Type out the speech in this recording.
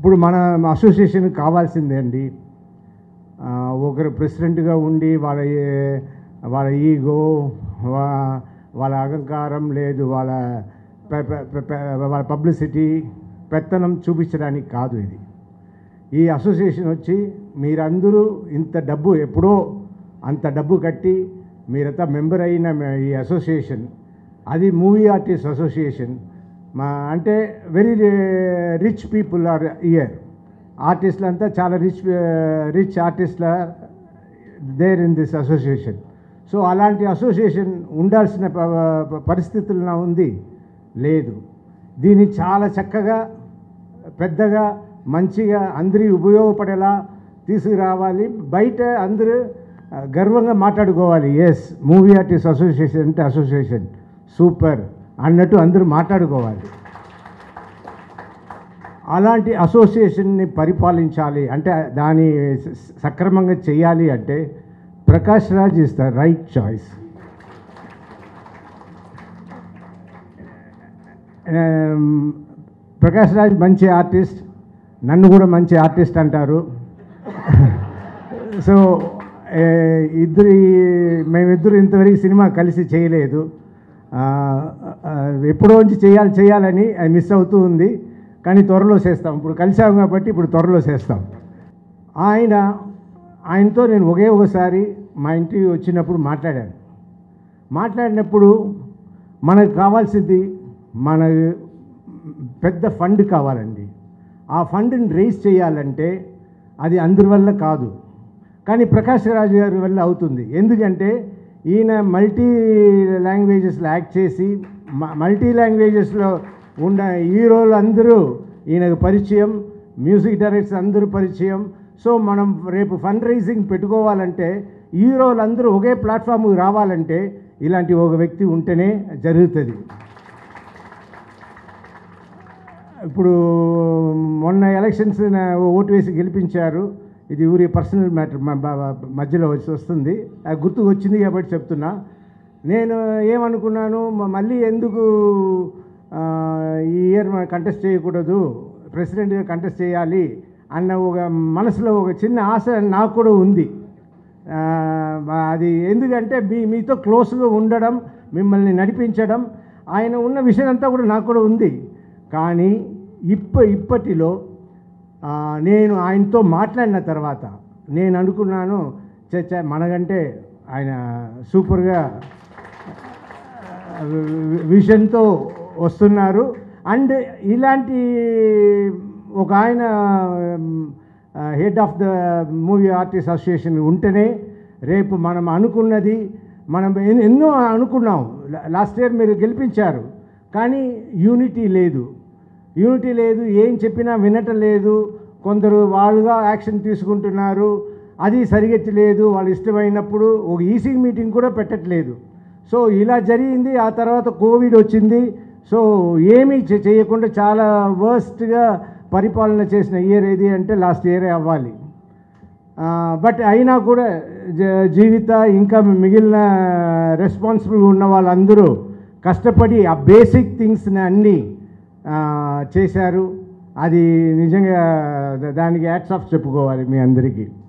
ఇప్పుడు మన అసోసియేషన్ కావాల్సిందే అండి ఆ, ఒకరు ప్రెసిడెంట్గా ఉండి వాళ్ళ ఏ- వాళ్ళ ఈగో వా- వాళ్ళ అహంకారం లేదు వాళ్ళ పె- పె- పె- పె- వాళ్ళ పబ్లిసిటీ పెత్తనం చూపించడానికి కాదు ఇది ఈ అసోసియేషన్ వచ్చి మీరందరూ ఇంత డబ్బు ఎప్పుడో అంత డబ్బు కట్టి మీరంతా మెంబర్ అయిన మ- ఈ అసోసియేషన్ అది మూవీ ఆర్టిస్ట్ అసోసియేషన్ మా అంటే very rich people are here ఆర్టిస్టులు అంతా చాలా రిచ్ రిచ్ ఆర్టిస్ట్ల there in this association so అలాంటి అసోసియేషన్ ఉండాల్సిన ప- ప- పరిస్థితుల్లో ఉంది లేదు దీన్ని చాలా చక్కగా పెద్దగా మంచిగా అందరి ఉపయోగపడేలా తీసుకురావాలి బయట అందరూ ఆ, గర్వంగా మాట్లాడుకోవాలి ఎస్ మూవీ ఆర్టిస్ట్ అసోసియేషన్ అంటే అసోసియేషన్ సూపర్ అన్నట్టు అందరూ మాట్లాడుకోవాలి అలాంటి అసోసియేషన్ని పరిపాలించాలి అంటే దాన్ని స- సక్రమంగా చేయాలి అంటే Prakash Raj is the right choice Prakash Raj మంచి ఆర్టిస్ట్ నన్ను కూడా మంచి ఆర్టిస్ట్ అంటారు సో ఏ, ఇద్దరు మేమిద్దరు ఇంతవరకు సినిమా కలిసి చేయలేదు ఆ, ఆ, ఎప్పుడో నుంచి చేయాలి చేయాలని అది మిస్ అవుతూ ఉంది కానీ త్వరలో చేస్తాం ఇప్పుడు కలిసాం కాబట్టి ఇప్పుడు త్వరలో చేస్తాం ఆయన ఆయనతో నేను ఒకే ఒకసారి మా ఇంటికి వచ్చినప్పుడు మాట్లాడాను మాట్లాడినప్పుడు మనకు కావాల్సింది మన పెద్ద ఫండ్ కావాలండి ఆ ఫండ్ని రేస్ చేయాలంటే అది అందరి వల్ల కాదు కానీ ప్రకాష్ రాజు గారి వల్ల అవుతుంది ఎందుకంటే ఈయన మల్టీ లాంగ్వేజెస్లో యాక్ట్ చేసి మ- మల్టీ లాంగ్వేజెస్లో ఉన్న హీరోలు అందరూ ఈయనకు పరిచయం మ్యూజిక్ డైరెక్టర్స్ అందరూ పరిచయం సో మనం రేపు ఫండ్ రైజింగ్ పెట్టుకోవాలంటే హీరోలు అందరూ ఒకే ప్లాట్ఫామ్కి రావాలంటే ఇలాంటి ఒక వ్యక్తి ఉంటేనే జరుగుతుంది ఇప్పుడు మొన్న ఎలక్షన్స్ నా- ఓటు వేసి గెలిపించారు ఇది ఊరి పర్సనల్ మ్యాటర్ మధ్యలో వచ్చి వస్తుంది అది గుర్తుకు వచ్చింది కాబట్టి చెప్తున్నా నేను ఏమనుకున్నాను మ- మళ్ళీ ఎందుకు ఆ, ఈ ఇయర్ కంటెస్ట్ చేయకూడదు ప్రెసిడెంట్గా కంటెస్ట్ చేయాలి అన్న ఒక మనసులో ఒక చిన్న ఆశ నాకు కూడా ఉంది ఆ, అది ఎందుకంటే మీ మీతో క్లోజ్గా ఉండడం మిమ్మల్ని నడిపించడం ఆయన ఉన్న విషయం అంతా కూడా నాకు కూడా ఉంది కానీ ఇప్ప ఇప్పటిలో ఆ, నేను ఆయనతో మాట్లాడిన తర్వాత నేను అనుకున్నాను చచ్చ మనకంటే ఆయన సూపర్గా విజన్తో వస్తున్నారు అండ్ ఇలాంటి ఒక ఆయన head of the movie artist association ఉంటేనే రేపు మనం అనుకున్నది మనం ఎన్- ఎన్నో అనుకున్నాం లాస్ట్ ఇయర్ మీరు గెలిపించారు కానీ యూనిటీ లేదు యూనిటీ లేదు ఏం చెప్పినా వినటం లేదు కొందరు వాళ్ళుగా యాక్షన్ తీసుకుంటున్నారు అది సరిగెత్తి లేదు వాళ్ళు ఇష్టమైనప్పుడు ఒక ఈసీ మీటింగ్ కూడా పెట్టట్లేదు సో ఇలా జరిగింది ఆ తర్వాత కోవిడ్ వచ్చింది సో ఏమీ చే- చేయకుండా చాలా వర్స్ట్గా పరిపాలన చేసిన ఇయర్ ఏది అంటే లాస్ట్ ఇయరే అవ్వాలి బట్ అయినా కూడా జ- జీవిత ఇంకా మిగిలిన రెస్పాన్సిబుల్ ఉన్న వాళ్ళందరూ కష్టపడి ఆ బేసిక్ థింగ్స్ని అన్నీ ఆ, చేశారు అది నిజంగా దా- దానికి యాట్స్ ఆఫ్ చెప్పుకోవాలి మీ అందరికీ